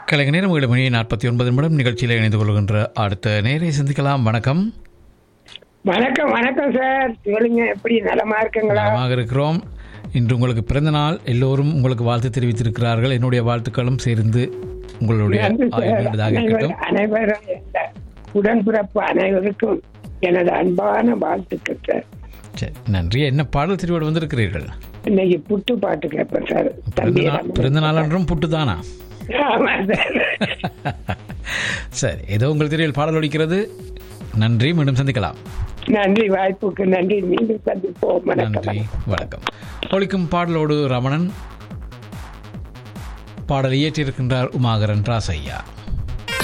கலைஞர் நேரம் ஏழு மணி நாற்பத்தி ஒன்பது நிமிடம் நிகழ்ச்சியில் இணைந்து கொள்கின்ற அடுத்த நேரை சந்திக்கலாம் வணக்கம் வணக்கம் வணக்கம் சார் சொல்லுங்க எப்படி நலமா இருக்குங்களா நலமாக இருக்கிறோம் இன்று உங்களுக்கு பிறந்த நாள் எல்லோரும் உங்களுக்கு வாழ்த்து தெரிவித்திருக்கிறார்கள் என்னுடைய வாழ்த்துக்களும் சேர்ந்து உங்களுடைய நன்றி ஆயுள் சார் நீண்டதாக இருக்கட்டும் அனைவரும் அனைவரும் இந்த உடன்பிறப்பு அனைவருக்கும் எனது அன்பான வாழ்த்துக்கள் சார் சரி நன்றி என்ன பாடல் தெரிவோடு வந்திருக்கிறீர்கள் இன்னைக்கு புட்டு பாட்டு கேட்பேன் சார் பிறந்த தம்பி நாள் ரமணன். பிறந்த நாள் என்றும் புட்டுதானா ஆமா சார் சரி ஏதோ உங்கள் தெரியல் பாடல் ஒலிக்கிறது நன்றி மீண்டும் சந்திக்கலாம் நன்றி வாய்ப்புக்கு நன்றி மீண்டும் சந்திப்போம் வணக்கம் நன்றி வணக்கம் ஒலிக்கும் பாடலோடு ரமணன் பாடல் இயற்றியிருக்கின்றார் உமாகரன் ராசையா